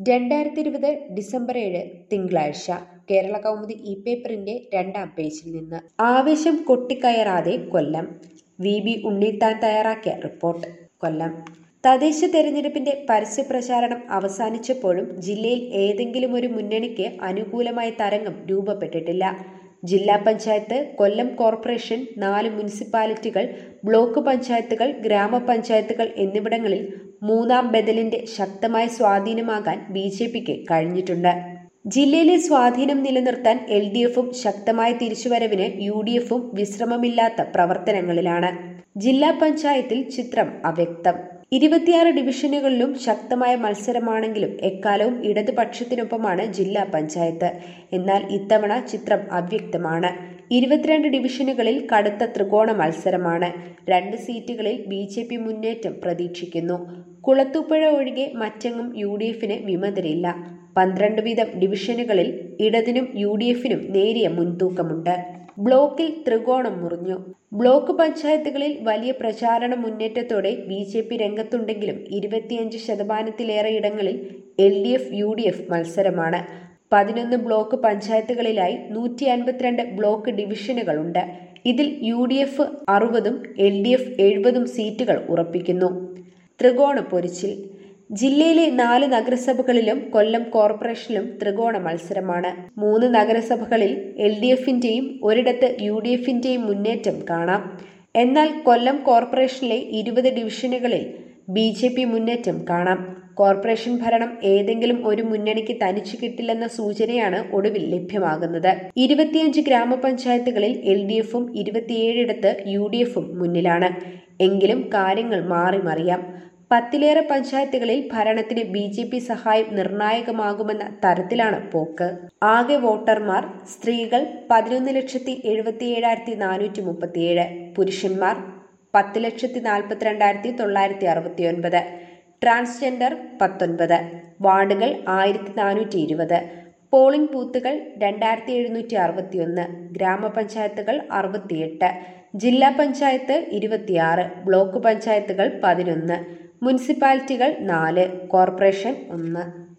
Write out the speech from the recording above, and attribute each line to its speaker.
Speaker 1: രണ്ടായിരത്തി ഇരുപത് ഡിസംബർ ഏഴ് തിങ്കളാഴ്ച കേരള കൗമുദി ഇ പേപ്പറിന്റെ രണ്ടാം പേജിൽ നിന്ന് ആവേശം കൊട്ടിക്കയറാതെ കൊല്ലം വി ബി ഉണ്ണിത്താൻ തയ്യാറാക്കിയ റിപ്പോർട്ട് കൊല്ലം തദ്ദേശ തെരഞ്ഞെടുപ്പിന്റെ പരസ്യപ്രചാരണം അവസാനിച്ചപ്പോഴും ജില്ലയിൽ ഏതെങ്കിലും ഒരു മുന്നണിക്ക് അനുകൂലമായ തരംഗം രൂപപ്പെട്ടിട്ടില്ല ജില്ലാ പഞ്ചായത്ത് കൊല്ലം കോർപ്പറേഷൻ നാല് മുനിസിപ്പാലിറ്റികൾ ബ്ലോക്ക് പഞ്ചായത്തുകൾ ഗ്രാമപഞ്ചായത്തുകൾ എന്നിവിടങ്ങളിൽ മൂന്നാം ബദലിന്റെ ശക്തമായ സ്വാധീനമാകാൻ ബി ജെ പിക്ക് കഴിഞ്ഞിട്ടുണ്ട് ജില്ലയിലെ സ്വാധീനം നിലനിർത്താൻ എൽ ഡി എഫും ശക്തമായ തിരിച്ചുവരവിന് യു ഡി എഫും വിശ്രമമില്ലാത്ത പ്രവർത്തനങ്ങളിലാണ് ജില്ലാ പഞ്ചായത്തിൽ ചിത്രം അവ്യക്തം ഇരുപത്തിയാറ് ഡിവിഷനുകളിലും ശക്തമായ മത്സരമാണെങ്കിലും എക്കാലവും ഇടതുപക്ഷത്തിനൊപ്പമാണ് ജില്ലാ പഞ്ചായത്ത് എന്നാൽ ഇത്തവണ ചിത്രം അവ്യക്തമാണ് ഇരുപത്തിരണ്ട് ഡിവിഷനുകളിൽ കടുത്ത ത്രികോണ മത്സരമാണ് രണ്ട് സീറ്റുകളിൽ ബി ജെ പി മുന്നേറ്റം പ്രതീക്ഷിക്കുന്നു കുളത്തൂപ്പുഴ ഒഴികെ മറ്റെങ്ങും യു ഡി എഫിന് വിമതരില്ല പന്ത്രണ്ട് വീതം ഡിവിഷനുകളിൽ ഇടതിനും യു ഡി എഫിനും നേരിയ മുൻതൂക്കമുണ്ട് ബ്ലോക്കിൽ ത്രികോണം മുറിഞ്ഞു ബ്ലോക്ക് പഞ്ചായത്തുകളിൽ വലിയ പ്രചാരണ മുന്നേറ്റത്തോടെ ബി ജെ പി രംഗത്തുണ്ടെങ്കിലും ഇരുപത്തിയഞ്ച് ശതമാനത്തിലേറെ ഇടങ്ങളിൽ L D F U D F മത്സരമാണ് പതിനൊന്ന് ബ്ലോക്ക് പഞ്ചായത്തുകളിലായി നൂറ്റി അൻപത്തിരണ്ട് ബ്ലോക്ക് ഡിവിഷനുകളുണ്ട് ഇതിൽ യു ഡി എഫ് അറുപതും എൽ ഡി എഫ് എഴുപതും സീറ്റുകൾ ഉറപ്പിക്കുന്നു ത്രികോണ പൊരിച്ചിൽ ജില്ലയിലെ നാല് നഗരസഭകളിലും കൊല്ലം കോർപ്പറേഷനിലും ത്രികോണ മത്സരമാണ് മൂന്ന് നഗരസഭകളിൽ എൽ ഡി എഫിന്റെയും ഒരിടത്ത് യു ഡി എഫിന്റെയും മുന്നേറ്റം കാണാം എന്നാൽ കൊല്ലം കോർപ്പറേഷനിലെ ഇരുപത് ഡിവിഷനുകളിൽ ബി ജെ പി മുന്നേറ്റം കാണാം കോർപ്പറേഷൻ ഭരണം ഏതെങ്കിലും ഒരു മുന്നണിക്ക് തനിച്ചു കിട്ടില്ലെന്ന സൂചനയാണ് ഒടുവിൽ ലഭ്യമാകുന്നത് ഇരുപത്തിയഞ്ച് ഗ്രാമപഞ്ചായത്തുകളിൽ എൽ ഡി എഫും ഇരുപത്തിയേഴിടത്ത് യു ഡി എഫും മുന്നിലാണ് എങ്കിലും കാര്യങ്ങൾ മാറി മറിയാം പത്തിലേറെ പഞ്ചായത്തുകളിൽ ഭരണത്തിന് ബി ജെ പി സഹായം നിർണായകമാകുമെന്ന തരത്തിലാണ് പോക്ക് ആകെ വോട്ടർമാർ സ്ത്രീകൾ പതിനൊന്ന് ലക്ഷത്തി എഴുപത്തി ഏഴായിരത്തി നാനൂറ്റി മുപ്പത്തിയേഴ് പുരുഷന്മാർ പത്ത് ലക്ഷത്തി നാൽപ്പത്തിരണ്ടായിരത്തി തൊള്ളായിരത്തി അറുപത്തി ഒൻപത് ട്രാൻസ്ജെൻഡർ പത്തൊൻപത് വാർഡുകൾ ആയിരത്തി നാനൂറ്റി ഇരുപത് പോളിംഗ് ബൂത്തുകൾ രണ്ടായിരത്തി എഴുന്നൂറ്റി അറുപത്തിയൊന്ന് ഗ്രാമപഞ്ചായത്തുകൾ അറുപത്തിയെട്ട് ജില്ലാ പഞ്ചായത്ത് ഇരുപത്തിയാറ് ബ്ലോക്ക് പഞ്ചായത്തുകൾ പതിനൊന്ന് മുനിസിപ്പാലിറ്റികൾ നാല് കോർപ്പറേഷൻ ഒന്ന്